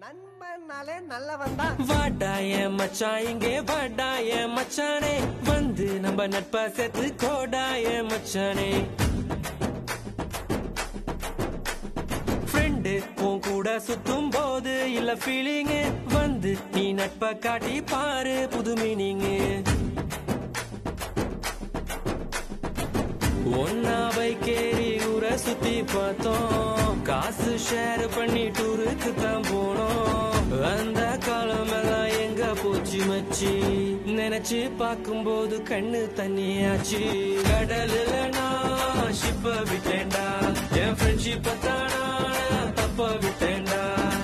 நண்பனாலே நல்லவன் தான் வாடா என் மச்சான் இங்கே வாடா என் மச்சானே வந்து நம்ம நட்பா சேர்த்து கோடா என் மச்சானே ஃப்ரெண்டு உன் கூட சுத்தும் போது இல்ல ஃபீலிங்கு வந்து நீ நட்பை காட்டி பாரு புது மீனிங்கு ஒன்னா பைக்கேறி ஊரை சுத்தி பார்த்தோம் காசு ஷேர் பண்ணி டூருக்கு தான் போனோம் அந்த காலம் எல்லாம் எங்க போச்சு மச்சி நினைச்சு பார்க்கும்போது கண்ணு தண்ணியாச்சு கடலுல நான் ஷிப்ப விட்டேன்டா என் ஃப்ரெண்ட்ஷிப்ப தானா தப்ப விட்டேன்டா